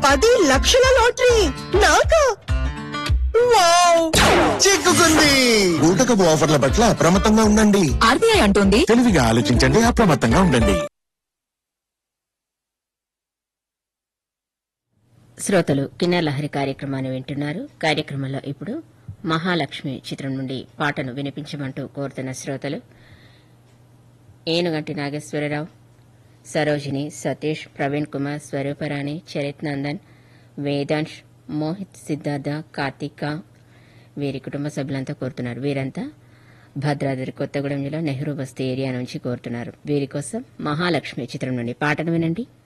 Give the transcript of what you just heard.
పది లక్షల లాటరీ నాకా వావ్ చిక్కుకుంది ఊటకపు ఆఫర్ల పట్ల అప్రమత్తంగా ఉండండి ఆర్బీఐ అంటోంది తెలివిగా ఆలోచించండి అప్రమత్తంగా ఉండండి శ్రోతలు కిన్నెర లహరి కార్యక్రమాన్ని వింటున్నారు కార్యక్రమంలో ఇప్పుడు మహాలక్ష్మి చిత్రం నుండి పాటను వినిపించమంటూ కోరుతున్న శ్రోతలు ఏనుగంటి నాగేశ్వరరావు సరోజిని సతీష్ ప్రవీణ్ కుమార్ స్వరూపరాణి చరిత్ నందన్ వేదాంశ్ మోహిత్ సిద్ధార్థ కార్తిక వీరి కుటుంబ సభ్యులంతా కోరుతున్నారు వీరంతా భద్రాద్రి కొత్తగూడెం జిల్లా నెహ్రూ బస్తీ ఏరియా నుంచి కోరుతున్నారు వీరి కోసం మహాలక్ష్మి చిత్రం నుండి పాటను వినండి